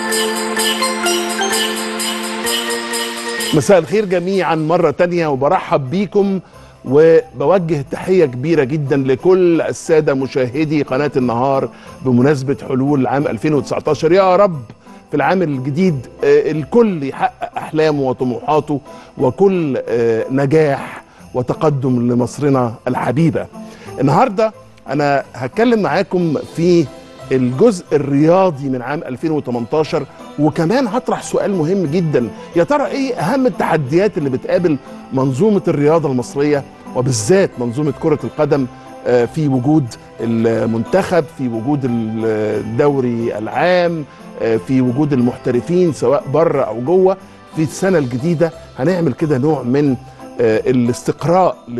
مساء الخير جميعا مرة تانية وبرحب بيكم وبوجه تحية كبيرة جدا لكل السادة مشاهدي قناة النهار بمناسبة حلول عام 2019 يا رب في العام الجديد آه، الكل يحقق أحلامه وطموحاته وكل آه، نجاح وتقدم لمصرنا الحبيبة النهاردة أنا هتكلم معاكم في الجزء الرياضي من عام 2018 وكمان هطرح سؤال مهم جدا يا ترى ايه اهم التحديات اللي بتقابل منظومه الرياضه المصريه وبالذات منظومه كره القدم آه، في وجود المنتخب في وجود الدوري العام آه، في وجود المحترفين سواء بره او جوه في السنه الجديده هنعمل كده نوع من آه، الاستقراء ل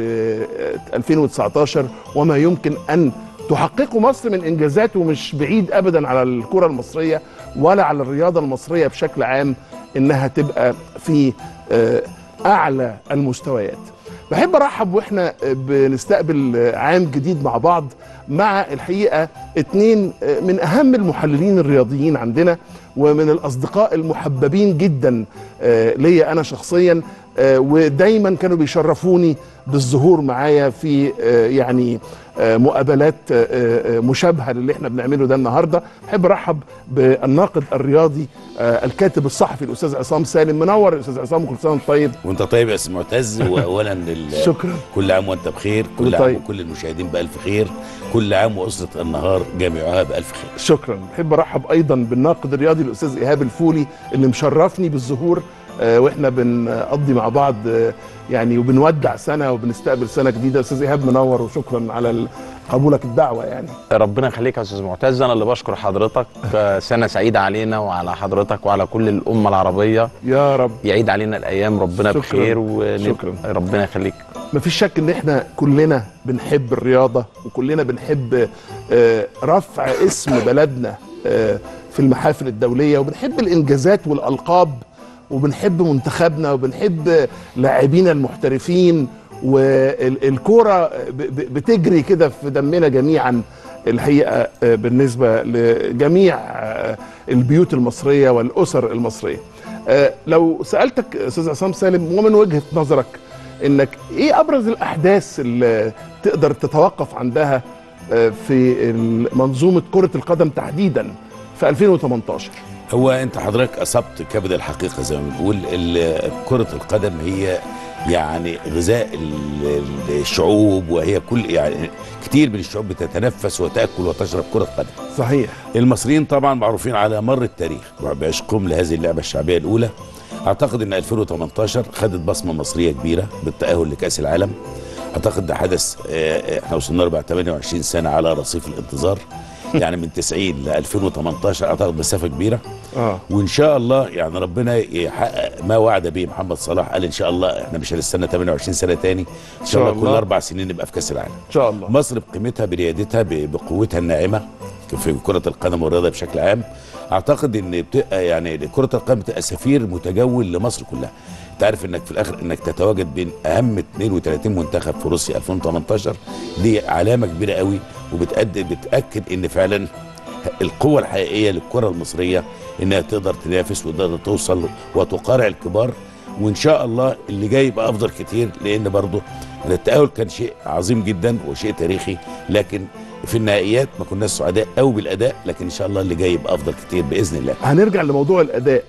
2019 وما يمكن ان تحققه مصر من انجازات ومش بعيد ابدا على الكره المصريه ولا على الرياضه المصريه بشكل عام انها تبقى في آه، اعلى المستويات. بحب ارحب واحنا بنستقبل عام جديد مع بعض مع الحقيقه اتنين من اهم المحللين الرياضيين عندنا ومن الاصدقاء المحببين جدا آه، ليا انا شخصيا آه، ودايما كانوا بيشرفوني بالظهور معايا في آه، يعني آه، مقابلات آه، آه، مشابهه للي احنا بنعمله ده النهارده بحب ارحب بالناقد الرياضي آه، الكاتب الصحفي الاستاذ عصام سالم منور يا استاذ عصام كل سنه وانت طيب وانت طيب يا استاذ معتز واولا لل... شكرا كل عام وانت بخير كل وانت عام طيب. وكل المشاهدين بالف خير كل عام واسره النهار جميعها بالف خير شكرا بحب ارحب ايضا بالناقد الرياضي الاستاذ ايهاب الفولي اللي مشرفني بالظهور آه، واحنا بنقضي مع بعض آه، يعني وبنودع سنه وبنستقبل سنه جديده استاذ ايهاب منور وشكرا على ال- قبولك الدعوه يعني ربنا يخليك يا استاذ معتز انا اللي بشكر حضرتك آه، سنه سعيده علينا وعلى حضرتك وعلى كل الامه العربيه يا رب يعيد علينا الايام ربنا شكراً. بخير شكراً. ربنا يخليك مفيش شك ان احنا كلنا بنحب الرياضه وكلنا بنحب آه، رفع اسم بلدنا آه، في المحافل الدوليه وبنحب الانجازات والالقاب وبنحب منتخبنا وبنحب لاعبينا المحترفين والكوره ب- ب- بتجري كده في دمنا جميعا الحقيقه آه، بالنسبه لجميع آه، البيوت المصريه والاسر المصريه. آه، لو سالتك استاذ عصام سالم ومن وجهه نظرك انك ايه ابرز الاحداث اللي تقدر تتوقف عندها آه، في منظومه كره القدم تحديدا في 2018 هو انت حضرتك اصبت كبد الحقيقه زي ما بنقول ال- كره القدم هي يعني غذاء ال- ال- الشعوب وهي كل يعني كتير من الشعوب بتتنفس وتاكل وتشرب كره قدم صحيح المصريين طبعا معروفين على مر التاريخ بعشقهم لهذه اللعبه الشعبيه الاولى اعتقد ان 2018 خدت بصمه مصريه كبيره بالتاهل لكاس العالم اعتقد ده حدث آه، احنا وصلنا له بعد 28 سنه على رصيف الانتظار يعني من 90 ل 2018 اعتقد مسافه كبيره اه وان شاء الله يعني ربنا يحقق ما وعد به محمد صلاح قال ان شاء الله احنا مش هنستنى 28 سنه تاني ان شاء شاء الله كل الله. اربع سنين نبقى في كاس العالم ان شاء الله مصر بقيمتها بريادتها ب- بقوتها الناعمه في كره القدم والرياضه بشكل عام اعتقد ان بتبقى يعني كره القدم بتبقى سفير متجول لمصر كلها انت عارف انك في الاخر انك تتواجد بين اهم 32 منتخب في روسيا 2018 دي علامه كبيره قوي وبتأدي بتاكد ان فعلا القوه الحقيقيه للكره المصريه انها تقدر تنافس وتقدر توصل وتقارع الكبار وان شاء الله اللي جاي يبقى افضل كتير لان برضه التاهل كان شيء عظيم جدا وشيء تاريخي لكن في النهائيات ما كناش سعداء قوي بالاداء لكن ان شاء الله اللي جاي يبقى افضل كتير باذن الله هنرجع لموضوع الاداء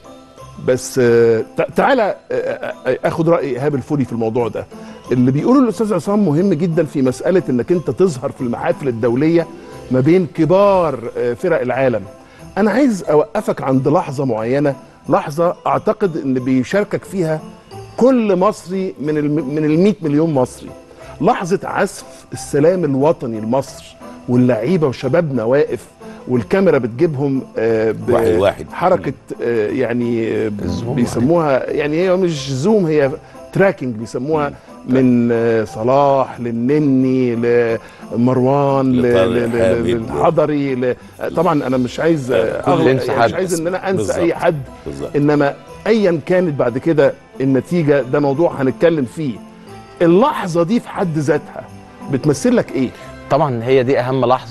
بس آه، تع- تعالى آه، آه، اخد راي ايهاب الفولي في الموضوع ده اللي بيقوله الاستاذ عصام مهم جدا في مساله انك انت تظهر في المحافل الدوليه ما بين كبار آه، فرق العالم انا عايز اوقفك عند لحظه معينه لحظه اعتقد ان بيشاركك فيها كل مصري من الم... من ال 100 مليون مصري لحظه عزف السلام الوطني لمصر واللعيبه وشبابنا واقف والكاميرا بتجيبهم آه، واحد واحد. حركه آه، يعني آه، الزوم بيسموها يعني هي مش زوم هي تراكنج بيسموها من آه، صلاح للنني لمروان ل- لطارق ل- ل- حامد. للحضري ل- طبعا انا مش عايز آه، كل أغلط ينسى يعني مش حد. عايز ان انا انسى بالظبط. اي حد بالظبط انما ايا كانت بعد كده النتيجه ده موضوع هنتكلم فيه اللحظه دي في حد ذاتها بتمثل لك ايه طبعا هي دي اهم لحظه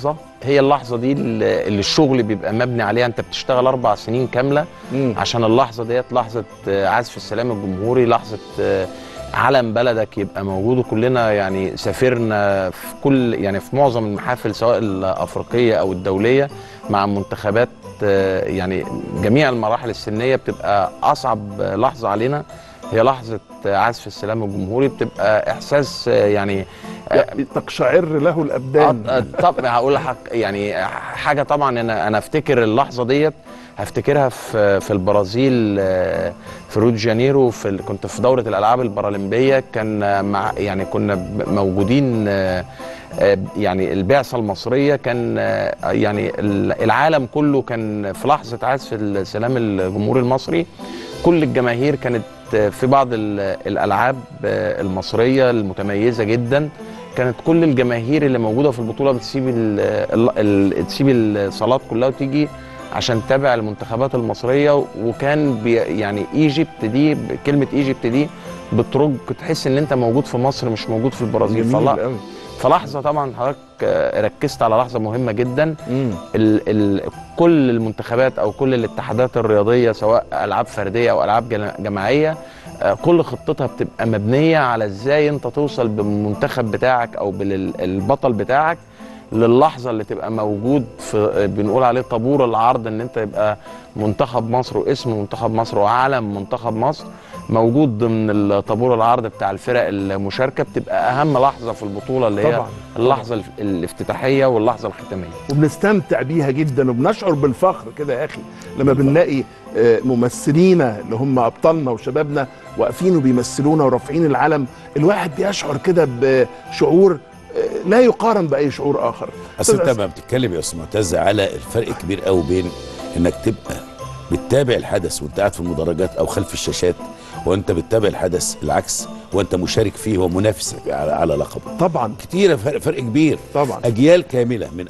هي اللحظه دي اللي اللي الشغل بيبقى مبني عليها انت بتشتغل اربع سنين كامله مم. عشان اللحظه ديت لحظه آه، عزف السلام الجمهوري لحظه آه، علم بلدك يبقى موجود وكلنا يعني سافرنا في كل يعني في معظم المحافل سواء الافريقيه او الدوليه مع منتخبات آه، يعني جميع المراحل السنيه بتبقى اصعب لحظه علينا هي لحظه عزف السلام الجمهوري بتبقى احساس آه، يعني يعني تقشعر له الابدان آه، طب هقول لحضرتك يعني حاجه طبعا انا انا افتكر اللحظه ديت هفتكرها في في البرازيل آه، في ريو دي جانيرو في ال- كنت في دوره الالعاب البارالمبيه كان آه، مع يعني كنا ب- موجودين آه، آه، يعني البعثه المصريه كان آه، يعني ال- العالم كله كان في لحظه عزف السلام الجمهوري المصري كل الجماهير كانت آه، في بعض ال- الالعاب آه، المصريه المتميزه جدا كانت كل الجماهير اللي موجوده في البطوله بتسيب ال ال ال تسيب الصالات كلها وتيجي عشان تتابع المنتخبات المصريه وكان بي يعني ايجيبت دي كلمه ايجيبت دي بترج تحس ان انت موجود في مصر مش موجود في البرازيل جميل فلا قوي فلحظه طبعا حضرتك آه، ركزت على لحظه مهمه جدا مم. ال ال كل المنتخبات او كل الاتحادات الرياضيه سواء العاب فرديه او العاب جل- جماعيه آه، كل خطتها بتبقى مبنيه على ازاي انت توصل بالمنتخب بتاعك او بالبطل بتاعك للحظه اللي تبقى موجود في آه، بنقول عليه طابور العرض ان انت يبقى منتخب مصر واسم منتخب مصر وعلم منتخب مصر موجود ضمن الطابور العرض بتاع الفرق المشاركه بتبقى اهم لحظه في البطوله اللي هي طبعا اللحظه الف- الافتتاحيه واللحظه الختاميه وبنستمتع بيها جدا وبنشعر بالفخر كده يا اخي لما بنلاقي آه، ممثلينا اللي هم ابطالنا وشبابنا واقفين وبيمثلونا ورافعين العلم الواحد بيشعر كده بشعور آه، لا يقارن باي شعور اخر اصل انت أستاذ ما بتتكلم يا استاذ معتز على الفرق الكبير قوي بين انك تبقى بتتابع الحدث وانت قاعد في المدرجات او خلف الشاشات وانت بتتابع الحدث العكس وانت مشارك فيه ومنافس على, على لقبه طبعا كتير فرق, فرق كبير طبعا اجيال كامله من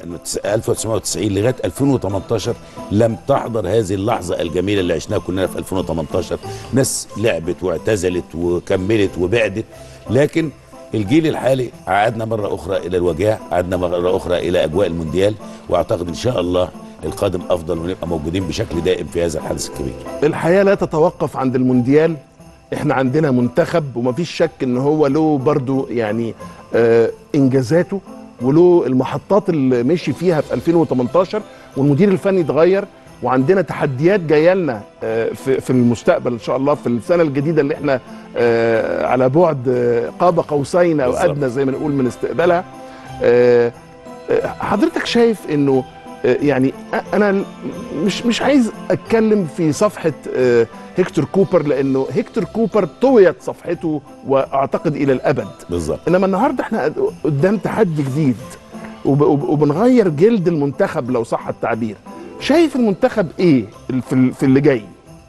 1990 لغايه 2018 لم تحضر هذه اللحظه الجميله اللي عشناها كلنا في 2018 ناس لعبت واعتزلت وكملت وبعدت لكن الجيل الحالي عادنا مره اخرى الى الوجاع عادنا مره اخرى الى اجواء المونديال واعتقد ان شاء الله القادم افضل ونبقى موجودين بشكل دائم في هذا الحدث الكبير الحياه لا تتوقف عند المونديال احنا عندنا منتخب ومفيش شك ان هو له برضو يعني آه انجازاته وله المحطات اللي مشي فيها في 2018 والمدير الفني اتغير وعندنا تحديات جايه لنا آه، في في المستقبل ان شاء الله في السنه الجديده اللي احنا آه، على بعد آه، قاب قوسين او بالظبط. ادنى زي ما نقول من استقبالها آه، آه، حضرتك شايف انه آه، يعني أ- انا ال- مش مش عايز اتكلم في صفحه آه، هيكتور كوبر لانه هيكتور كوبر طويت صفحته واعتقد الى الابد بالظبط انما النهارده احنا قدام تحدي جديد وب- وب- وبنغير جلد المنتخب لو صح التعبير شايف المنتخب ايه في ال- في اللي جاي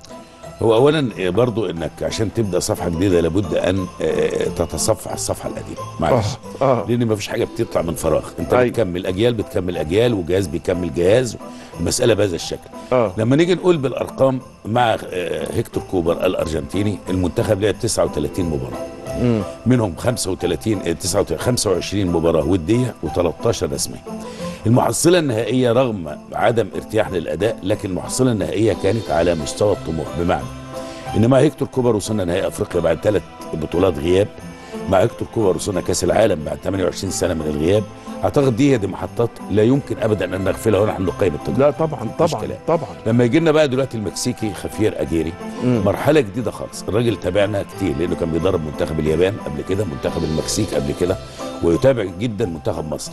هو اولا برضو انك عشان تبدا صفحه جديده لابد ان آه، تتصفح الصفحه القديمه معلش اه لان مفيش حاجه بتطلع من فراغ انت أيوة. بتكمل اجيال بتكمل اجيال وجهاز بيكمل جهاز المساله بهذا الشكل اه لما نيجي نقول بالارقام مع آه، هيكتور كوبر الارجنتيني المنتخب لعب 39 مباراه مم. منهم 35 آه، 29 25 مباراه وديه و13 رسميه المحصله النهائيه رغم عدم ارتياح للاداء لكن المحصله النهائيه كانت على مستوى الطموح بمعنى ان مع هيكتور كوبر وصلنا نهائي افريقيا بعد ثلاث بطولات غياب مع هيكتور كوبر وصلنا كاس العالم بعد 28 سنه من الغياب اعتقد دي هي دي محطات لا يمكن ابدا ان نغفلها ونحن نقيم التجربه لا طبعا طبعا كلام. طبعا لما يجي لنا بقى دلوقتي المكسيكي خفير اجيري مم. مرحله جديده خالص الراجل تابعنا كتير لانه كان بيدرب منتخب اليابان قبل كده منتخب المكسيك قبل كده ويتابع جدا منتخب مصر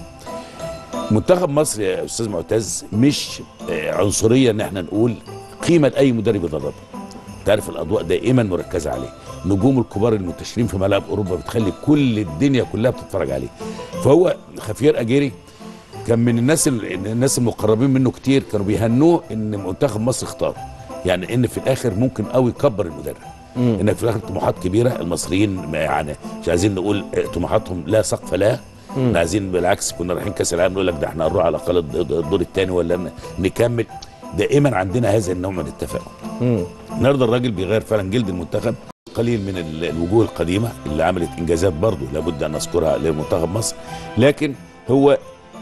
منتخب مصر يا استاذ معتز مش آه، عنصريه ان احنا نقول قيمه لاي مدرب يدربه تعرف الاضواء دائما مركزه عليه نجوم الكبار المنتشرين في ملاعب اوروبا بتخلي كل الدنيا كلها بتتفرج عليه فهو خفير اجيري كان من الناس ال- الناس المقربين منه كتير كانوا بيهنوه ان منتخب مصر اختاره يعني ان في الاخر ممكن قوي يكبر المدرب مم. انك في الاخر طموحات كبيره المصريين ما يعني مش عايزين نقول آه، طموحاتهم لا سقف لها احنا عايزين بالعكس كنا رايحين كاس العالم نقول لك ده احنا هنروح على الاقل الد- الدور الثاني ولا ن- نكمل دائما عندنا هذا النوع من التفاؤل مم. النهارده الراجل بيغير فعلا جلد المنتخب قليل من ال- الوجوه القديمه اللي عملت انجازات برضه لابد ان نذكرها لمنتخب مصر لكن هو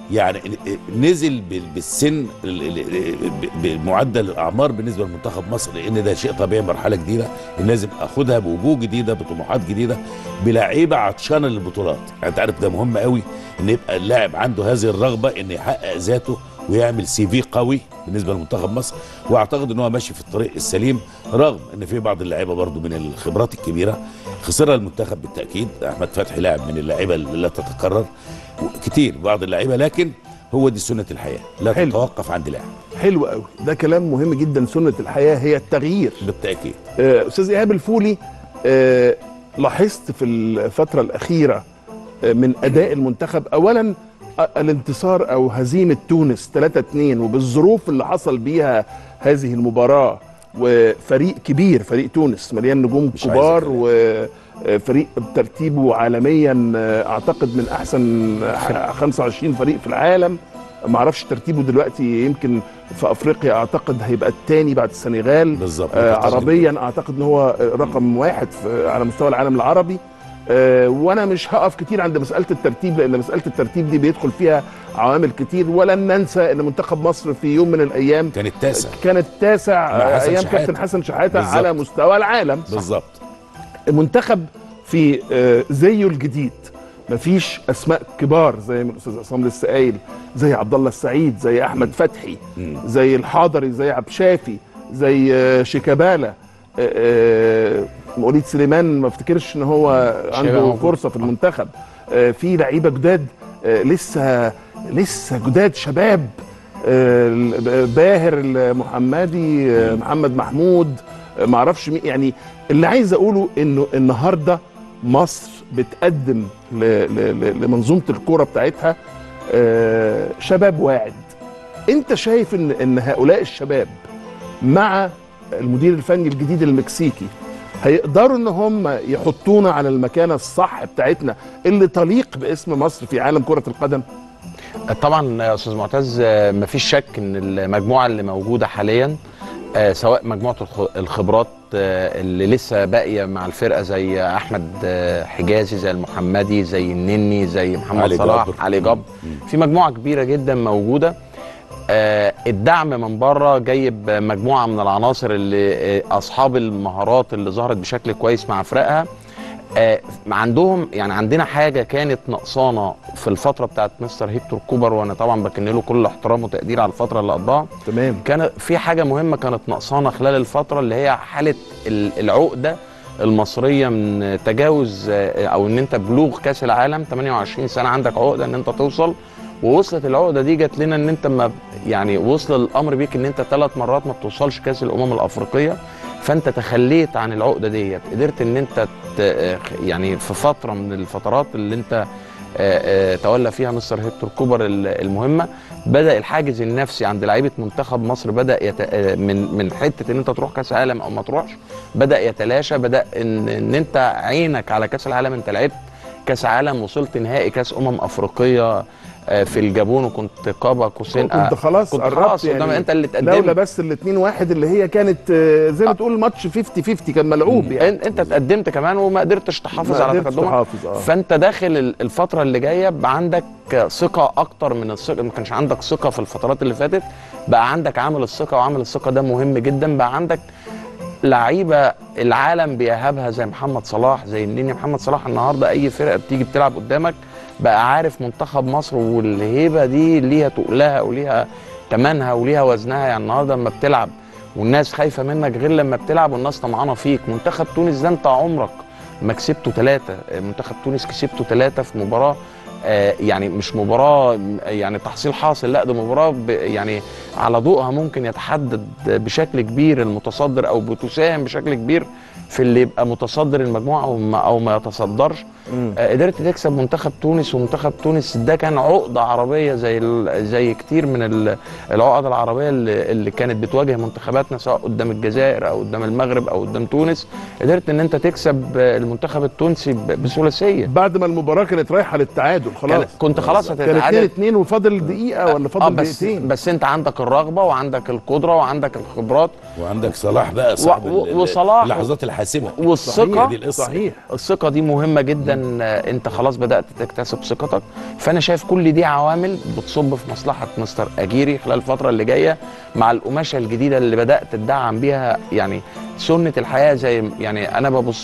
يعني نزل بال- بالسن ال- ال- ب- بمعدل الاعمار بالنسبه لمنتخب مصر لان ده شيء طبيعي مرحله جديده لازم اخدها بوجوه جديده بطموحات جديده بلعيبه عطشانه للبطولات يعني انت عارف ده مهم قوي ان يبقى اللاعب عنده هذه الرغبه ان يحقق ذاته ويعمل سي في قوي بالنسبه لمنتخب مصر واعتقد ان هو ماشي في الطريق السليم رغم ان في بعض اللعيبه برضو من الخبرات الكبيره خسرها المنتخب بالتاكيد احمد فتحي لاعب من اللعيبه اللي لا تتكرر كتير بعض اللعيبه لكن هو دي سنه الحياه لا حلو. تتوقف عند لاعب حلو قوي ده كلام مهم جدا سنه الحياه هي التغيير بالتاكيد آه، استاذ ايهاب الفولي آه، لاحظت في الفتره الاخيره آه، من اداء المنتخب اولا آه، الانتصار او هزيمه تونس 3-2 وبالظروف اللي حصل بيها هذه المباراه وفريق كبير فريق تونس مليان نجوم مش عايز كبار أتكلم. وفريق بترتيبه عالميا آه، اعتقد من احسن آه، 25 فريق في العالم ما اعرفش ترتيبه دلوقتي يمكن في افريقيا اعتقد هيبقى الثاني بعد السنغال بالظبط آه متقدم. عربيا اعتقد ان هو رقم واحد في على مستوى العالم العربي آه وانا مش هقف كتير عند مساله الترتيب لان مساله الترتيب دي بيدخل فيها عوامل كتير ولن ننسى ان منتخب مصر في يوم من الايام كان التاسع كان التاسع مع آه، حسن ايام شحاتة. كابتن حسن شحاته بالظبط. على مستوى العالم بالظبط المنتخب في آه، زيه الجديد مفيش اسماء كبار زي ما الاستاذ عصام لسه قايل زي عبد الله السعيد زي احمد فتحي مم. زي الحضري زي عبد شافي زي آه، شيكابالا آه، آه، وليد سليمان ما افتكرش ان هو عنده موجود. فرصه في المنتخب آه، في لعيبه جداد آه، لسه لسه جداد شباب آه، باهر المحمدي آه، محمد محمود آه، معرفش مين يعني اللي عايز اقوله انه النهارده مصر بتقدم ل- ل- ل- لمنظومه الكوره بتاعتها آه، شباب واعد انت شايف ان ان هؤلاء الشباب مع المدير الفني الجديد المكسيكي هيقدروا ان هم يحطونا على المكانه الصح بتاعتنا اللي تليق باسم مصر في عالم كره القدم طبعا يا استاذ معتز آه، مفيش شك ان المجموعه اللي موجوده حاليا آه، سواء مجموعه الخ- الخبرات آه، اللي لسه باقيه مع الفرقه زي احمد آه، حجازي زي المحمدي زي النني زي محمد علي صلاح جبر. علي جبر مم. في مجموعه كبيره جدا موجوده آه، الدعم من بره جايب مجموعه من العناصر اللي آه، اصحاب المهارات اللي ظهرت بشكل كويس مع فرقها آه، عندهم يعني عندنا حاجه كانت نقصانه في الفتره بتاعت مستر هيكتور كوبر وانا طبعا بكن له كل احترام وتقدير على الفتره اللي قضاها تمام كان في حاجه مهمه كانت نقصانه خلال الفتره اللي هي حاله ال- العقده المصريه من تجاوز آه، او ان انت بلوغ كاس العالم 28 سنه عندك عقده ان انت توصل ووصلت العقده دي جت لنا ان انت ما يعني وصل الامر بيك ان انت ثلاث مرات ما بتوصلش كاس الامم الافريقيه فانت تخليت عن العقده ديت قدرت ان انت ت- يعني في فتره من الفترات اللي انت آه، آه، تولى فيها مستر هيكتور كوبر ال- المهمه بدا الحاجز النفسي عند لعيبه منتخب مصر بدا يت... آه، من من حته ان انت تروح كاس عالم او ما تروحش بدا يتلاشى بدا ان ان انت عينك على كاس العالم انت لعبت كاس عالم وصلت نهائي كاس امم افريقيه آه، في الجابون وكنت قاب قوسين كنت خلاص كنت قربت خلاص يعني قدام انت اللي لولا تقدمت بس الاثنين واحد اللي هي كانت آه، زي ما تقول ماتش 50 50 كان ملعوب يعني انت انت تقدمت كمان وما قدرتش تحافظ ما على قدرتش تقدمك تحافظ، آه. فانت داخل ال- الفتره اللي جايه بقى عندك ثقه اكتر من الثقه ما كانش عندك ثقه في الفترات اللي فاتت بقى عندك عامل الثقه وعامل الثقه ده مهم جدا بقى عندك لعيبه العالم بيهابها زي محمد صلاح زي النني محمد صلاح النهارده اي فرقه بتيجي بتلعب قدامك بقى عارف منتخب مصر والهيبه دي ليها تقلها وليها تمنها وليها وزنها يعني النهارده لما بتلعب والناس خايفه منك غير لما بتلعب والناس طمعانه فيك منتخب تونس ده انت عمرك ما كسبته ثلاثه منتخب تونس كسبته ثلاثه في مباراه آه، يعني مش مباراه يعني تحصيل حاصل لا ده مباراه ب- يعني على ضوءها ممكن يتحدد بشكل كبير المتصدر او بتساهم بشكل كبير في اللي يبقى متصدر المجموعه او ما, أو ما يتصدرش آه، قدرت تكسب منتخب تونس ومنتخب تونس ده كان عقده عربيه زي ال- زي كتير من ال- العقد العربيه اللي, اللي كانت بتواجه منتخباتنا سواء قدام الجزائر او قدام المغرب او قدام تونس قدرت ان انت تكسب آه، المنتخب التونسي ب- بثلاثيه بعد ما المباراه كانت رايحه للتعادل تعادل خلاص كنت خلاص كان 2 هتتعادل 2 وفاضل دقيقه ولا اه فاضل بس دقيقتين بس انت عندك الرغبه وعندك القدره وعندك الخبرات وعندك صلاح بقى صاحب و- ال- ال- وصلاح- اللحظات الحاسمه والثقه دي القصة. صحيح الثقه دي مهمه جدا آه، انت خلاص بدات تكتسب ثقتك فانا شايف كل دي عوامل بتصب في مصلحه مستر اجيري خلال الفتره اللي جايه مع القماشه الجديده اللي بدات تدعم بيها يعني سنه الحياه زي يعني انا ببص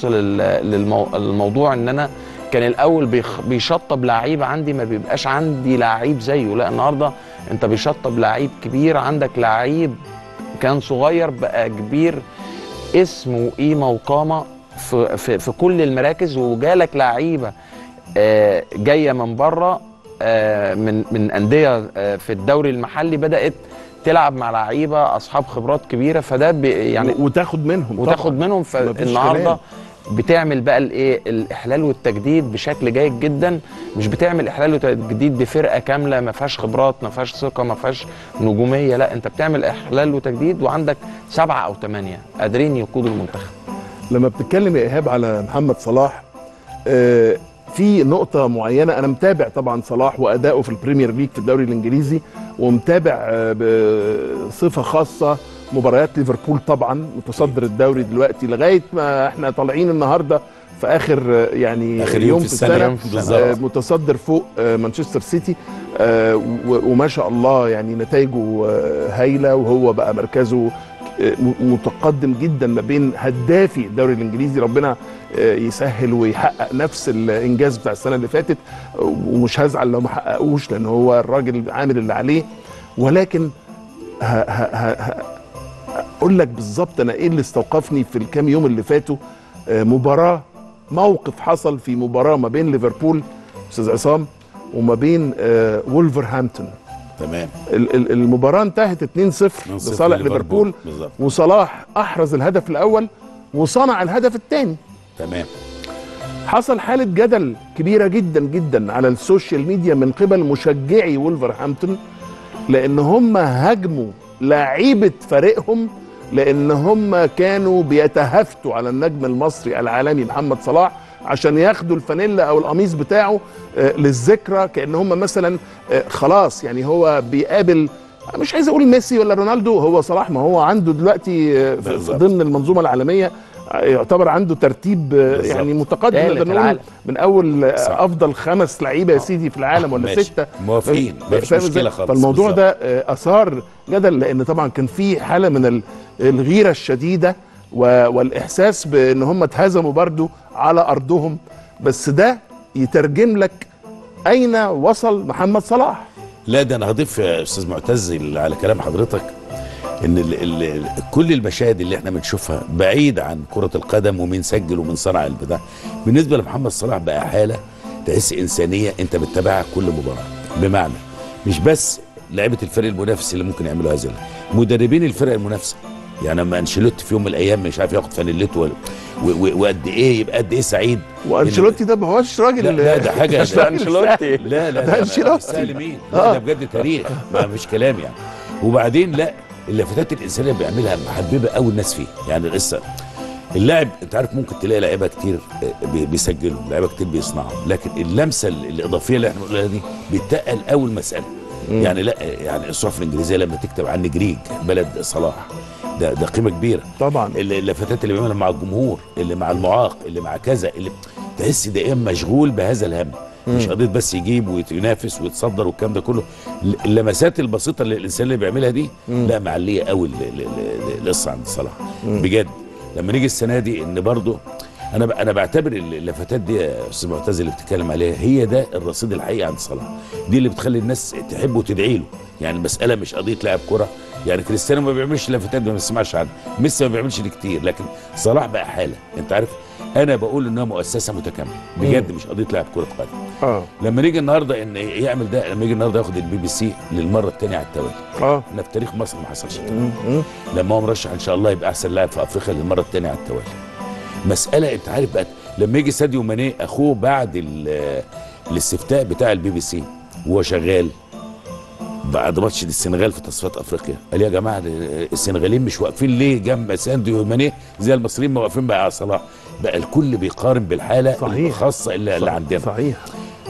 للموضوع ان انا كان الاول بيخ- بيشطب لعيب عندي ما بيبقاش عندي لعيب زيه لا النهارده انت بيشطب لعيب كبير عندك لعيب كان صغير بقى كبير اسم وقيمه وقامه في, في, في كل المراكز وجالك لعيبه آه، جايه من بره آه، من من انديه آه، في الدوري المحلي بدات تلعب مع لعيبه اصحاب خبرات كبيره فده بي- يعني يعني وتاخد منهم وتاخد طبعاً. منهم مفيش فالنهارده كلام. بتعمل بقى الايه الاحلال والتجديد بشكل جيد جدا مش بتعمل احلال وتجديد بفرقه كامله ما فيهاش خبرات ما فيهاش ثقه ما فيهاش نجوميه لا انت بتعمل احلال وتجديد وعندك سبعه او ثمانيه قادرين يقودوا المنتخب لما بتتكلم يا ايهاب على محمد صلاح آه، في نقطة معينة أنا متابع طبعا صلاح وأدائه في البريمير ليج في الدوري الإنجليزي ومتابع آه، بصفة خاصة مباريات ليفربول طبعا متصدر الدوري دلوقتي لغاية ما احنا طالعين النهاردة في آخر آه، يعني آخر يوم في السنة. يوم في السنة. آه، متصدر فوق آه، مانشستر سيتي آه، و- وما شاء الله يعني نتائجه آه، هايلة وهو بقى مركزه آه، م- متقدم جدا ما بين هدافي الدوري الانجليزي ربنا آه، يسهل ويحقق نفس الانجاز بتاع السنه اللي فاتت آه، ومش هزعل لو ما حققوش لان هو الراجل عامل اللي عليه ولكن ه- ه- ه- ه- اقول لك بالظبط انا ايه اللي استوقفني في الكام يوم اللي فاتوا آه، مباراه موقف حصل في مباراه ما بين ليفربول استاذ عصام وما بين آه، وولفرهامبتون تمام ال- ال- المباراه انتهت 2-0 2-0 لصالح ليفربول بالظبط وصلاح احرز الهدف الاول وصنع الهدف الثاني تمام حصل حاله جدل كبيره جدا جدا على السوشيال ميديا من قبل مشجعي وولفرهامبتون لان هم هاجموا لعيبه فريقهم لان هم كانوا بيتهافتوا على النجم المصري العالمي محمد صلاح عشان ياخدوا الفانيلا او القميص بتاعه آه، للذكرى كان هم مثلا آه، خلاص يعني هو بيقابل مش عايز اقول ميسي ولا رونالدو هو صلاح ما هو عنده دلوقتي آه، في- في بالظبط. ضمن المنظومه العالميه آه، يعتبر عنده ترتيب آه، بالظبط. يعني متقدم تالت نقدر نقول العالم. من اول آه، صح. افضل خمس لعيبه يا سيدي في العالم ولا ماشي. سته موافقين مفيش فاهم مشكله إزاي؟ خالص فالموضوع بالظبط. ده آه، اثار جدل لان طبعا كان في حاله من ال- الغيره الشديده و- والاحساس بان هم اتهزموا برضو على ارضهم بس ده يترجم لك اين وصل محمد صلاح لا ده انا هضيف يا استاذ معتز ال- على كلام حضرتك ان ال ال كل المشاهد اللي احنا بنشوفها بعيد عن كره القدم ومين سجل ومين صنع البتاع بالنسبه لمحمد صلاح بقى حاله تحس انسانيه انت بتتابعها كل مباراه بمعنى مش بس لعيبه الفريق المنافس اللي ممكن يعملوا هذا مدربين الفرق المنافسه يعني لما انشيلوتي في يوم من الايام مش عارف ياخد فانيلته ولا- و- و- وقد ايه يبقى قد ايه سعيد وانشيلوتي ده ما هوش راجل لا لا ده حاجه مش ده راجل أنشيلوتي. لا لا ده ده أنشيلوتي. مش سهل مين لا ده بجد تاريخ ما فيش كلام يعني وبعدين لا اللفتات الانسانيه اللي بيعملها محببه قوي الناس فيه يعني لسه اللاعب انت عارف ممكن تلاقي لعيبه كتير آه، بي- بيسجلوا لعيبه كتير بيصنعوا لكن اللمسه ال- الاضافيه اللي احنا بنقولها دي بتقل قوي المساله يعني لا يعني الصحف الانجليزيه لما تكتب عن جريج بلد صلاح ده ده قيمه كبيره طبعا ال- اللفتات اللي بيعملها مع الجمهور اللي مع المعاق اللي مع كذا اللي تحس دائما مشغول بهذا الهم مش قضيه بس يجيب وينافس ويتصدر والكلام ده كله ال- اللمسات البسيطه اللي الانسان اللي بيعملها دي لا معليه قوي ال- ال- ال- القصه عند صلاح بجد لما نيجي السنه دي ان برضه انا ب- انا بعتبر ال- اللفتات دي يا استاذ معتز اللي بتتكلم عليها هي ده الرصيد الحقيقي عند صلاح دي اللي بتخلي الناس تحبه وتدعي له يعني المساله مش قضيه لاعب كره يعني كريستيانو ما بيعملش لفتات ما بنسمعش عنها ميسي ما بيعملش دي كتير لكن صلاح بقى حاله انت عارف انا بقول انها مؤسسه متكامله بجد مش قضيه لاعب كره قدم اه لما نيجي النهارده ان يعمل ده لما يجي النهارده ياخد البي بي سي للمره الثانيه على التوالي اه احنا في تاريخ مصر ما حصلش كده م- م. لما هو مرشح ان شاء الله يبقى احسن لاعب في افريقيا للمره الثانيه على التوالي مساله انت عارف بقى لما يجي ساديو ماني اخوه بعد ال- الاستفتاء بتاع البي بي سي وهو شغال بعد ماتش السنغال في تصفيات افريقيا قال يا جماعه السنغاليين مش واقفين ليه جنب سانديو ماني زي المصريين ما واقفين بقى على صلاح بقى الكل بيقارن بالحاله صحيح. الخاصه اللي, اللي عندنا صحيح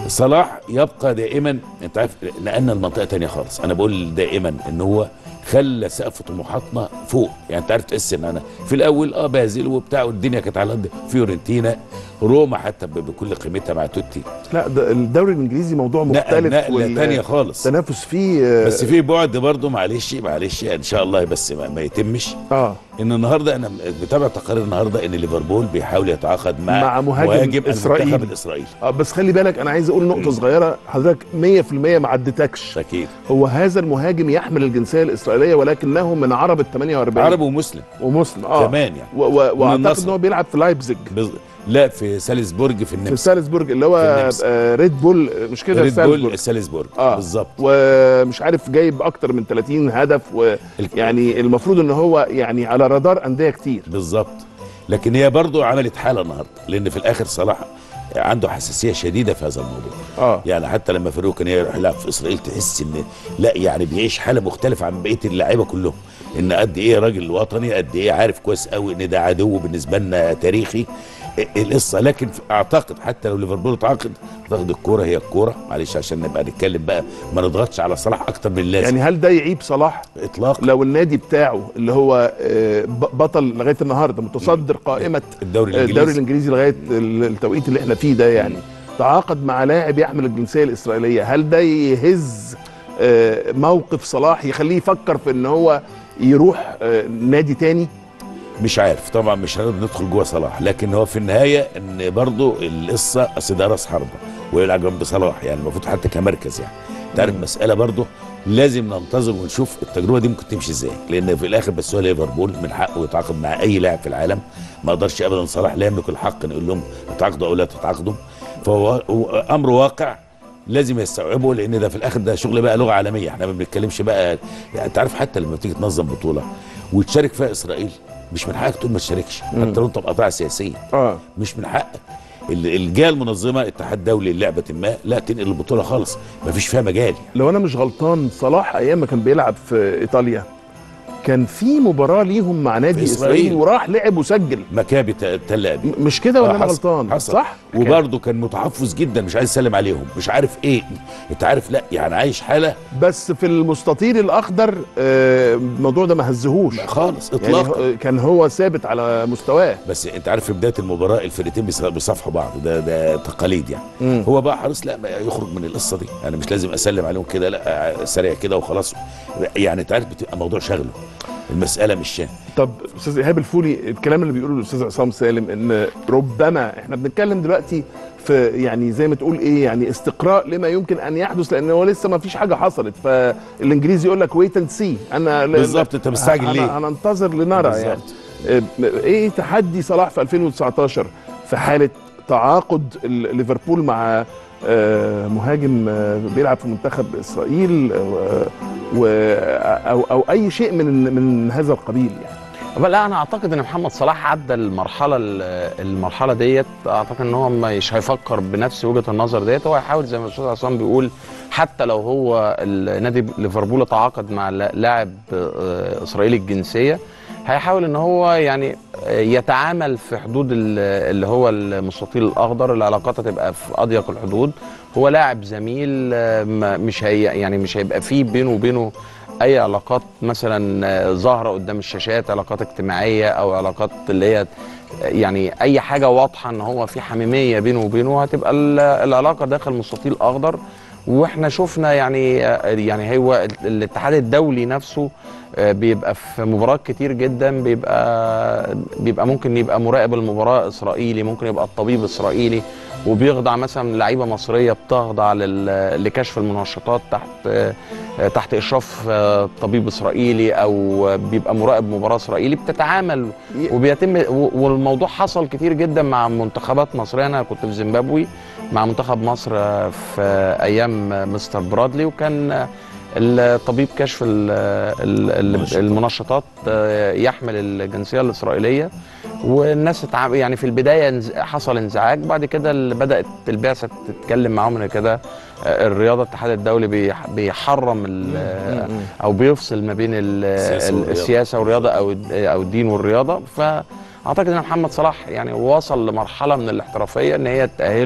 صلاح يبقى دائما انت عارف نقلنا المنطقه تانية خالص انا بقول دائما ان هو خلى سقف طموحاتنا فوق يعني انت عارف تحس ان انا في الاول اه بازل وبتاع والدنيا كانت على قد فيورنتينا روما حتى ب- بكل قيمتها مع توتي لا ده الدوري الانجليزي موضوع نقل مختلف نقله تانية خالص التنافس فيه آه، بس في بعد برضه معلش معلش ان شاء الله بس ما, ما يتمش اه ان النهارده انا بتابع تقارير النهارده ان ليفربول بيحاول يتعاقد مع, مع مهاجم إسرائيلي. المنتخب الاسرائيلي اه بس خلي بالك انا عايز اقول نقطه صغيره حضرتك 100% ما عدتكش اكيد هو هذا المهاجم يحمل الجنسيه الاسرائيليه ولكنه من عرب ال 48 عربي ومسلم ومسلم اه كمان يعني و- و- واعتقد النصر. ان هو بيلعب في لايبزيج بز... لا في سالزبورج في في النمسا سالزبورج اللي في هو النمسا. آه ريد بول مش كده ريد سالزبورج بول سالزبورج اه بالظبط ومش عارف جايب اكتر من 30 هدف ويعني المفروض ان هو يعني على رادار انديه كتير بالظبط لكن هي برضو عملت حاله النهارده لان في الاخر صلاح عنده حساسيه شديده في هذا الموضوع اه يعني حتى لما فاروق كان يروح يلعب في اسرائيل تحس ان لا يعني بيعيش حاله مختلفه عن بقيه اللعيبه كلهم ان قد ايه راجل وطني قد ايه عارف كويس قوي ان ده عدو بالنسبه لنا تاريخي القصه لكن اعتقد حتى لو ليفربول اتعاقد اعتقد الكوره هي الكوره معلش عشان نبقى نتكلم بقى ما نضغطش على صلاح اكتر من اللازم يعني هل ده يعيب صلاح اطلاقا لو النادي بتاعه اللي هو آه، ب- بطل لغايه النهارده متصدر قائمه الدوري الدوري الانجليزي الانجليزي لغايه ال- التوقيت اللي احنا فيه ده يعني تعاقد مع لاعب يحمل الجنسيه الاسرائيليه هل ده يهز آه، موقف صلاح يخليه يفكر في ان هو يروح آه، نادي تاني مش عارف طبعا مش هنقدر ندخل جوه صلاح لكن هو في النهايه ان برضو القصه اصل ده راس حربه ويلعب جنب صلاح يعني المفروض حتى كمركز يعني انت عارف مساله برضو لازم ننتظر ونشوف التجربه دي ممكن تمشي ازاي لان في الاخر بس هو ليفربول من حقه يتعاقد مع اي لاعب في العالم ما اقدرش ابدا صلاح لا يملك الحق ان يقول لهم تتعاقدوا او لا تتعاقدوا فهو هو امر واقع لازم يستوعبه لان ده في الاخر ده شغل بقى لغه عالميه احنا ما بنتكلمش بقى يعني انت عارف حتى لما تيجي تنظم بطوله وتشارك فيها اسرائيل مش من حقك تقول ما تشاركش حتى لو انت بقطاع سياسيه اه مش من حقك ال- الجهه المنظمه الاتحاد الدولي للعبه ما لا تنقل البطوله خالص ما فيش فيها مجال لو انا مش غلطان صلاح ايام ما كان بيلعب في ايطاليا كان في مباراه ليهم مع نادي في اسرائيل إسرائيل. وراح لعب وسجل مكابي ت- تل ابيب م- مش كده ولا آه، انا حصل- غلطان حصل. صح وبرضه كان متحفظ جدا مش عايز يسلم عليهم مش عارف ايه انت عارف لا يعني عايش حاله بس في المستطيل الاخضر آه، الموضوع ده ما هزهوش خالص يعني اطلاقا هو- كان هو ثابت على مستواه بس انت عارف في بدايه المباراه الفرقتين بيص- بيصافحوا بعض ده ده تقاليد يعني مم. هو بقى حريص لا ما يخرج من القصه دي انا مش لازم اسلم عليهم كده لا سريع كده وخلاص يعني انت عارف بتبقى موضوع شغله المساله مش شان طب استاذ ايهاب الفولي الكلام اللي بيقوله الاستاذ عصام سالم ان ربما احنا بنتكلم دلوقتي في يعني زي ما تقول ايه يعني استقراء لما يمكن ان يحدث لان هو لسه ما فيش حاجه حصلت فالانجليزي يقول لك ويت اند سي انا بالظبط، انت مستعجل أنا- ليه؟ هننتظر لنرى يعني بالظبط. آه، ايه تحدي صلاح في 2019 في حاله تعاقد ال- ليفربول مع آه، مهاجم آه، بيلعب في منتخب اسرائيل آه، و او او اي شيء من من هذا القبيل يعني بل لا انا اعتقد ان محمد صلاح عدى المرحله ال- المرحله ديت اعتقد ان هو مش هيفكر بنفس وجهه النظر ديت هو هيحاول زي ما الاستاذ عصام بيقول حتى لو هو ال- نادي ليفربول تعاقد مع لا- لاعب آه، اسرائيلي الجنسيه هيحاول ان هو يعني آه، يتعامل في حدود ال- اللي هو المستطيل الاخضر العلاقات هتبقى في اضيق الحدود هو لاعب زميل آه، ما- مش هي يعني مش هيبقى فيه بينه وبينه اي علاقات مثلا آه، ظاهره قدام الشاشات علاقات اجتماعيه او علاقات اللي هي يعني اي حاجه واضحه ان هو في حميميه بينه وبينه هتبقى ال- العلاقه داخل مستطيل اخضر واحنا شفنا يعني آه، يعني هو الاتحاد الدولي نفسه آه، بيبقى في مباريات كتير جدا بيبقى بيبقى ممكن يبقى مراقب المباراه اسرائيلي ممكن يبقى الطبيب اسرائيلي وبيخضع مثلا لعيبه مصريه بتخضع لل- لكشف المنشطات تحت آه، تحت اشراف آه، طبيب اسرائيلي او بيبقى مراقب مباراه اسرائيلي بتتعامل وبيتم و- والموضوع حصل كتير جدا مع منتخبات مصريه انا كنت في زيمبابوي مع منتخب مصر آه، في آه، ايام آه، مستر برادلي وكان آه، الطبيب كشف ال- ال- ال- المنشطات. المنشطات آه، يحمل الجنسيه الاسرائيليه والناس اتع- يعني في البدايه انز- حصل انزعاج بعد كده اللي بدات البعثه تتكلم معاهم ان كده آه، الرياضه الاتحاد الدولي بيح- بيحرم ال- آه، او بيفصل ما بين ال- السياسة ال- والرياضة. السياسه والرياضه او الد- او الدين والرياضه فاعتقد ان محمد صلاح يعني وصل لمرحله من الاحترافيه ان هي تاهله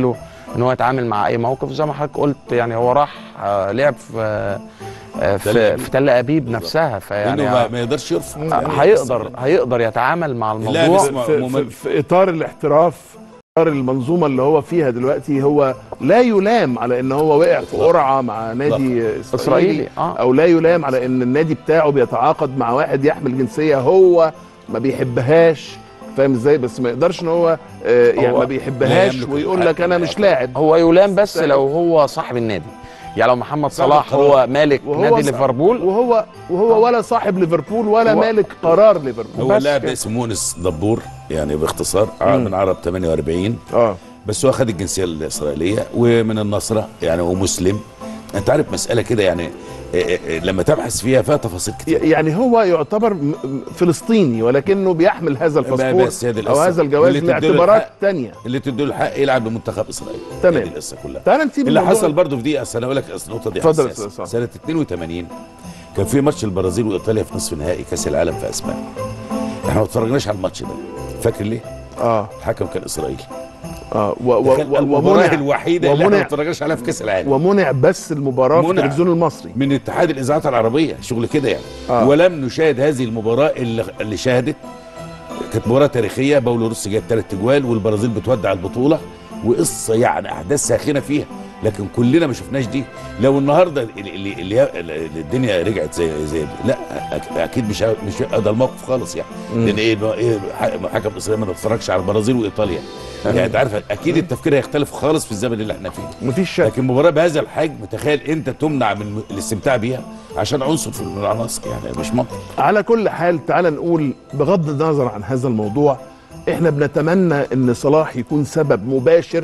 ان هو يتعامل مع اي موقف زي ما حضرتك قلت يعني هو راح آه، لعب في آه، تل في, أبيب. في تل ابيب نفسها فيعني لانه ما, ما يقدرش يرفض آه، هيقدر هيقدر يتعامل مع الموضوع بس- في, في, ممل. في اطار الاحتراف اطار المنظومه اللي هو فيها دلوقتي هو لا يلام على ان هو وقع في قرعه مع نادي اسرائيلي اسرائيلي اه او لا يلام على ان النادي بتاعه بيتعاقد مع واحد يحمل جنسيه هو ما بيحبهاش فاهم ازاي بس ما يقدرش ان هو آه، يعني هو ما لا بيحبهاش يملك ويقول الحق لك انا إنه مش لاعب هو يلام بس سهل. لو هو صاحب النادي يعني لو محمد صاحب صلاح القرار. هو مالك وهو نادي صاحب- ليفربول وهو وهو ولا صاحب ليفربول ولا هو- مالك قرار ليفربول هو بس اللاعب كده. ده اسمه مونس دبور يعني باختصار عام من عرب 48 اه بس هو خد الجنسيه الاسرائيليه ومن النصره يعني ومسلم انت عارف مساله كده يعني إيه إيه لما تبحث فيها فيها تفاصيل كتير يعني هو يعتبر م- م- فلسطيني ولكنه بيحمل هذا الباسبور بس هي دي او القصة. هذا الجواز واللي تديله لاعتبارات الحق. تانية اللي تدوا له الحق يلعب بمنتخب اسرائيل تمام. هي دي القصه كلها تعال نسيب اللي الموضوع- حصل برضه في دي اصل انا اقول لك أصل النقطه دي اتفضل يا حساسة. أستاذ صالح. سنه 82 كان في ماتش البرازيل وايطاليا في نصف نهائي كاس العالم في اسبانيا احنا ما اتفرجناش على الماتش ده فاكر ليه؟ اه الحكم كان اسرائيلي اه و و تخيل و المباراه ومنع الوحيده اللي احنا ما ومنع اتفرجناش عليها في كاس العالم ومنع بس المباراه في منع. التلفزيون المصري من اتحاد الاذاعات العربيه شغل كده يعني آه. آه. ولم نشاهد هذه المباراه اللي, اللي شاهدت كانت مباراه تاريخيه باولو روسي جاب ثلاث اجوال والبرازيل بتودع البطوله وقصه يعني احداث ساخنه فيها لكن كلنا ما شفناش دي لو النهارده اللي, اللي, اللي, اللي الدنيا رجعت زي زي لا أك- اكيد مش ه- مش هيبقى ده الموقف خالص يعني لان ايه ما- ايه ح- حكم اسرائيل ما اتفرجش على البرازيل وايطاليا يعني انت عارف اكيد التفكير هيختلف خالص في الزمن اللي احنا فيه مفيش شك لكن مباراه بهذا الحجم تخيل انت تمنع من الاستمتاع بيها عشان عنصر في- من العناصر يعني مش منطق على كل حال تعال نقول بغض النظر عن هذا الموضوع احنا بنتمنى ان صلاح يكون سبب مباشر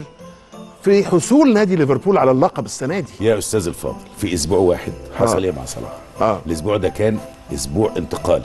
في حصول نادي ليفربول على اللقب السنه دي يا استاذ الفاضل في اسبوع واحد حصل آه. ايه مع صلاح اه الاسبوع ده كان اسبوع انتقالي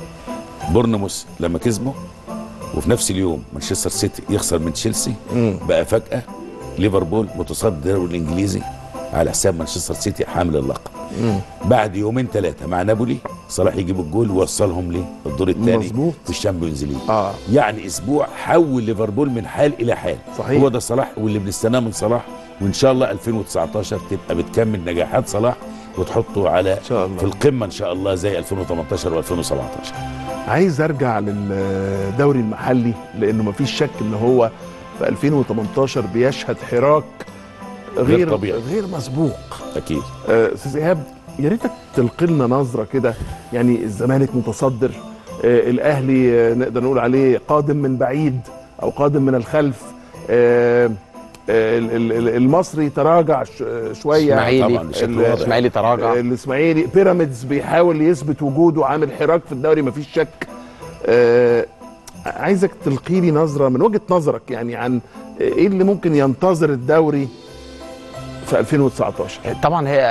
بورنموث لما كسبه وفي نفس اليوم مانشستر سيتي يخسر من تشيلسي مم. بقى فجاه ليفربول متصدر الدوري الانجليزي على حساب مانشستر سيتي حامل اللقب مم. بعد يومين ثلاثه مع نابولي صلاح يجيب الجول ووصلهم للدور الثاني مظبوط. في الشامبيونز ليج اه يعني اسبوع حول ليفربول من حال الى حال صحيح. هو ده صلاح واللي بنستناه من صلاح وان شاء الله 2019 تبقى بتكمل نجاحات صلاح وتحطه على ان شاء الله في القمه ان شاء الله زي 2018 و2017 عايز ارجع للدوري المحلي لانه مفيش شك ان هو في 2018 بيشهد حراك غير غير طبيعي. غير مسبوق اكيد آه، استاذ ايهاب يا ريتك تلقي لنا نظره كده يعني الزمالك متصدر آه، الاهلي آه، نقدر نقول عليه قادم من بعيد او قادم من الخلف آه، آه، ال- ال- ال- المصري تراجع ش- شويه اسماعيلي طبعاً بشكل ال- واضح. اسماعيلي تراجع آه، الاسماعيلي بيراميدز بيحاول يثبت وجوده عامل حراك في الدوري مفيش شك آه، عايزك تلقي لي نظره من وجهه نظرك يعني عن ايه اللي ممكن ينتظر الدوري في 2019 طبعا هي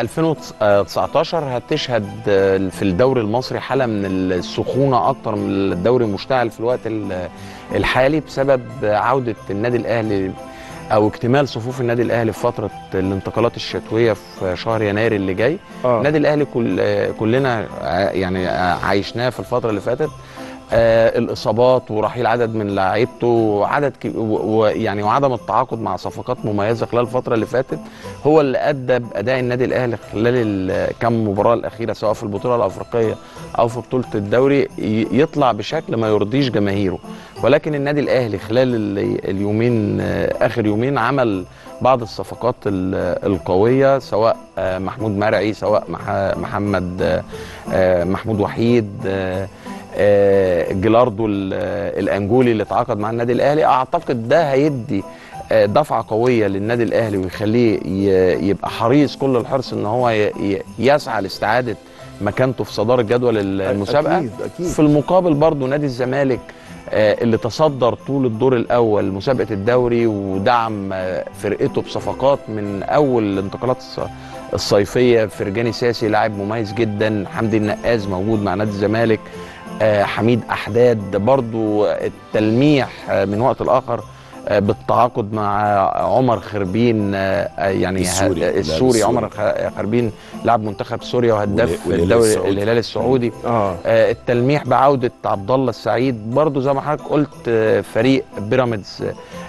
2019 هتشهد آه، في الدوري المصري حاله من السخونه اكتر من الدوري المشتعل في الوقت ال- الحالي بسبب عوده النادي الاهلي او اكتمال صفوف النادي الاهلي في فتره الانتقالات الشتويه في شهر يناير اللي جاي اه النادي الاهلي كل آه، كلنا ع- يعني آه، عايشناه في الفتره اللي فاتت آه الاصابات ورحيل عدد من لاعيبته وعدد ك... و... و... يعني وعدم التعاقد مع صفقات مميزه خلال الفتره اللي فاتت هو اللي ادى باداء النادي الاهلي خلال الكام مباراه الاخيره سواء في البطوله الافريقيه او في بطوله الدوري ي... يطلع بشكل ما يرضيش جماهيره ولكن النادي الاهلي خلال ال... اليومين آه، اخر يومين عمل بعض الصفقات ال- القويه سواء آه، محمود مرعي سواء مح... محمد آه، آه، محمود وحيد آه، آه، جيلاردو ال- آه، الانجولي اللي تعاقد مع النادي الاهلي اعتقد ده هيدي آه، دفعه قويه للنادي الاهلي ويخليه ي- يبقى حريص كل الحرص ان هو ي- ي- يسعى لاستعاده مكانته في صداره جدول المسابقه اكيد اكيد في المقابل برضو نادي الزمالك آه، اللي تصدر طول الدور الاول مسابقه الدوري ودعم آه، فرقته بصفقات من اول الانتقالات الص- الصيفيه فرجاني ساسي لاعب مميز جدا حمدي النقاز موجود مع نادي الزمالك آه، حميد احداد برضو التلميح آه، من وقت لاخر آه، بالتعاقد مع عمر خربين آه، آه، يعني السوري. ه- لاعب السوري السوري. عمر خ- خربين لاعب منتخب سوريا وهداف والهلال الدوري السعودي. الهلال السعودي اه آه، التلميح بعودة عبد الله السعيد برضو زي ما حضرتك قلت آه، فريق بيراميدز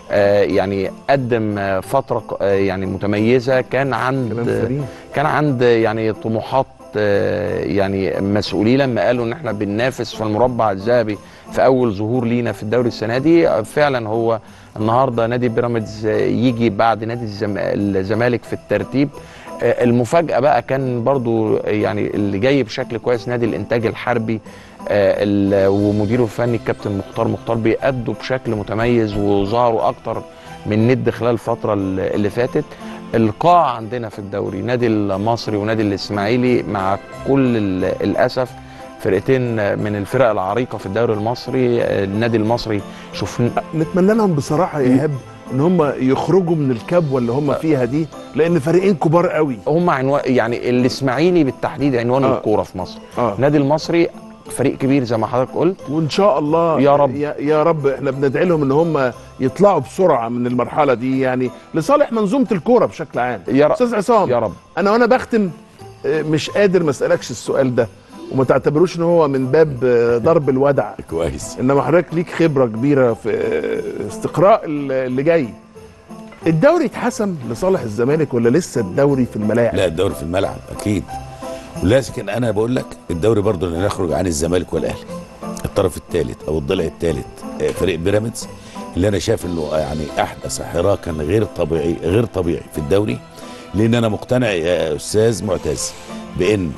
آه، يعني قدم آه، فتره ق- آه، يعني متميزه كان كلام عند سليم كان عند يعني طموحات آه، يعني مسؤولين لما قالوا ان احنا بننافس في المربع الذهبي في اول ظهور لينا في الدوري السنه دي آه، فعلا هو النهارده نادي بيراميدز آه، يجي بعد نادي الزم- الزمالك في الترتيب آه، المفاجاه بقى كان برضو يعني اللي جاي بشكل كويس نادي الانتاج الحربي آه، ال- ومديره الفني الكابتن مختار مختار بيأدوا بشكل متميز وظهروا اكتر من ند خلال الفتره اللي اللي فاتت القاع عندنا في الدوري نادي المصري ونادي الاسماعيلي مع كل ال- الاسف فرقتين من الفرق العريقه في الدوري المصري النادي المصري شوف نتمنى لهم بصراحه يا ايهاب ان هم يخرجوا من الكبوه اللي هم فيها دي لان فريقين كبار قوي هم عنوان يعني الاسماعيلي بالتحديد عنوان آه. الكوره في مصر اه النادي المصري فريق كبير زي ما حضرتك قلت وان شاء الله يا رب. يا, يا رب احنا بندعي لهم ان هم يطلعوا بسرعه من المرحله دي يعني لصالح منظومه الكوره بشكل عام يا رب استاذ عصام يا رب انا وانا بختم آه، مش قادر ما اسالكش السؤال ده وما تعتبروش ان هو من باب آه، ضرب الودع كويس انما حضرتك ليك خبره كبيره في آه، استقراء ال- اللي جاي الدوري اتحسم لصالح الزمالك ولا لسه الدوري في الملاعب لا الدوري في الملعب اكيد ولكن انا بقول لك الدوري برضه اللي نخرج عن الزمالك والاهلي الطرف الثالث او الضلع الثالث آه، فريق بيراميدز اللي انا شايف انه يعني احدث حراكا غير طبيعي غير طبيعي في الدوري لان انا مقتنع يا استاذ معتز بان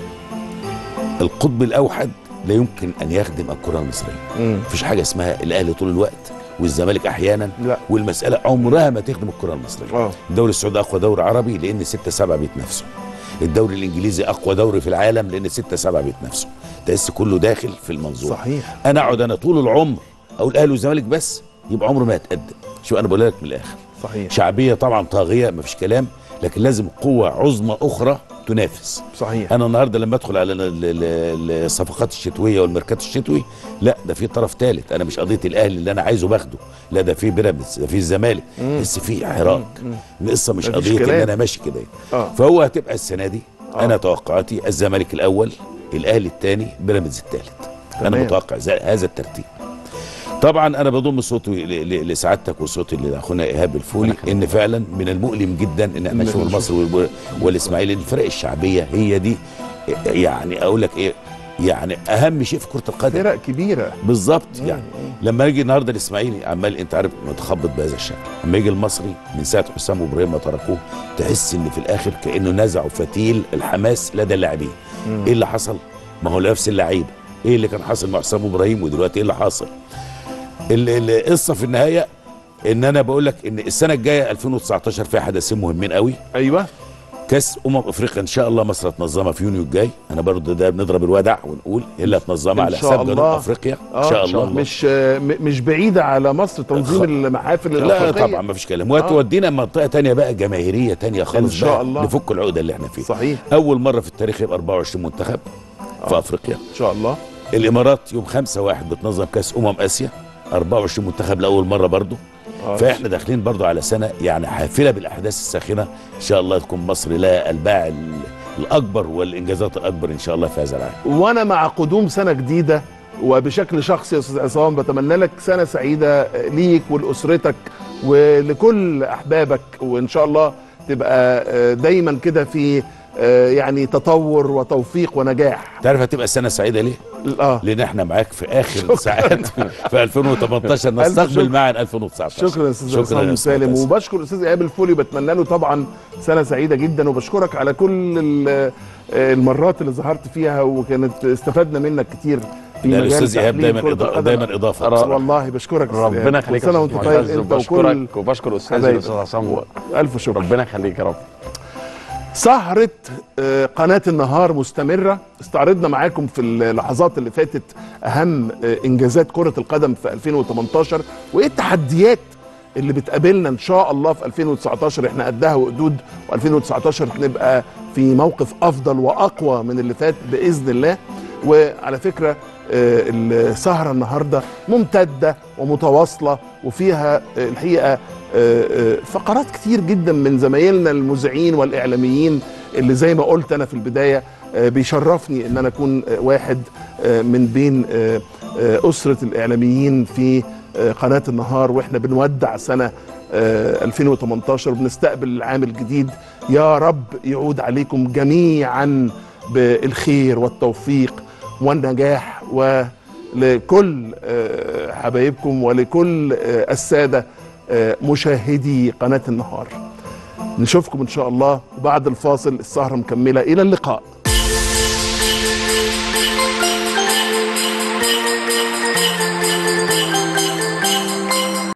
القطب الاوحد لا يمكن ان يخدم الكره المصريه مم. مفيش حاجه اسمها الاهلي طول الوقت والزمالك احيانا لا والمساله عمرها ما تخدم الكره المصريه اه الدوري السعودي اقوى دوري عربي لان 6 7 بيتنافسوا الدوري الانجليزي اقوى دوري في العالم لان 6 7 بيتنافسوا تحس كله داخل في المنظومه صحيح انا اقعد انا طول العمر اقول الاهلي والزمالك بس يبقى عمره ما يتقدم شو انا بقول لك من الاخر صحيح شعبيه طبعا طاغيه ما فيش كلام لكن لازم قوه عظمى اخرى تنافس صحيح انا النهارده لما ادخل على ال- ال- ال- الصفقات الشتويه والميركاتو الشتوي لا ده في طرف ثالث انا مش قضيه الاهلي اللي انا عايزه باخده لا ده في بيراميدز ده في الزمالك بس في حراك القصه مش مفيش قضيه ان كلام. انا ماشي كده اه فهو هتبقى السنه دي آه. انا توقعاتي الزمالك الاول الاهلي الثاني بيراميدز الثالث انا تمام. متوقع ذا- هذا الترتيب طبعا انا بضم صوتي ل- ل- لسعادتك وصوتي لاخونا ايهاب الفولي ان فعلا من المؤلم جدا ان احنا إن نشوف نشوف. مصر وال- والاسماعيلي الفرق الشعبيه هي دي يعني اقول لك ايه يعني اهم شيء في كره القدم فرق كبيره بالظبط يعني لما يجي النهارده الاسماعيلي عمال انت عارف متخبط بهذا الشكل لما يجي المصري من ساعه حسام وابراهيم ما تركوه تحس ان في الاخر كانه نزعوا فتيل الحماس لدى اللاعبين ايه اللي حصل ما هو نفس اللعيبه ايه اللي كان حاصل مع حسام وابراهيم ودلوقتي ايه اللي حاصل ال- القصه في النهايه ان انا بقول لك ان السنه الجايه 2019 فيها حدثين مهمين قوي ايوه كاس امم افريقيا ان شاء الله مصر هتنظمها في يونيو الجاي انا برضه ده بنضرب الودع ونقول هي اللي هتنظمها إن على شاء حساب جنوب الله. افريقيا آه ان شاء الله مش آه، م- مش بعيده على مصر تنظيم خ- المحافل لا الافريقيه طبعا ما فيش كلام وهتودينا منطقه تانية بقى جماهيريه تانية خالص إن شاء بقى الله. نفك العقده اللي احنا فيها صحيح اول مره في التاريخ يبقى 24 منتخب في افريقيا ان شاء الله الامارات يوم 5 واحد بتنظم كاس امم اسيا 24 منتخب لاول مره برضه آه. فاحنا داخلين برضه على سنه يعني حافله بالاحداث الساخنه ان شاء الله تكون مصر لها الباع ال- الاكبر والانجازات الاكبر ان شاء الله في هذا العام وانا مع قدوم سنه جديده وبشكل شخصي يا استاذ عصام بتمنى لك سنه سعيده ليك ولاسرتك ولكل احبابك وان شاء الله تبقى آه، دايما كده في آه، يعني تطور وتوفيق ونجاح تعرف هتبقى سنه سعيده ليه؟ اه لان احنا معاك في اخر ساعات في 2018 ألف نستقبل شكر. معا 2019 شكرا يا استاذ شكرا عصام يا أستاذ سالم قاسم. وبشكر الاستاذ ايهاب الفولي بتمنى له طبعا سنه سعيده جدا وبشكرك على كل ال- المرات اللي ظهرت فيها وكانت استفدنا منك كتير في لا مجال الاستاذ ايهاب تحليل دايما كرة إضافة القدم. دايما اضافه را- بصراحة. والله بشكرك يا أستاذ ربنا إيهاب. يخليك كل سنه يا وانت أستاذ طيب معتز، انت وكل وبشكرك وبشكر استاذي حبايبك. الاستاذ عصام الف شكر ربنا يخليك يا رب سهرة آه، قناة النهار مستمرة استعرضنا معاكم في اللحظات اللي فاتت أهم آه، إنجازات كرة القدم في 2018 وإيه التحديات اللي بتقابلنا إن شاء الله في 2019 إحنا قدها وقدود و2019 نبقى في موقف أفضل وأقوى من اللي فات بإذن الله وعلى فكرة آه، السهرة النهاردة ممتدة ومتواصلة وفيها آه، الحقيقة آه، آه، فقرات كتير جدا من زمايلنا المذيعين والإعلاميين اللي زي ما قلت أنا في البداية آه، بيشرفني ان انا اكون آه، واحد آه، من بين آه، آه، اسره الاعلاميين في آه، قناه النهار واحنا بنودع سنه آه، 2018 وبنستقبل العام الجديد يا رب يعود عليكم جميعا بالخير والتوفيق والنجاح ولكل آه، حبايبكم ولكل آه، الساده آه، مشاهدي قناه النهار نشوفكم ان شاء الله وبعد الفاصل السهره مكمله الى اللقاء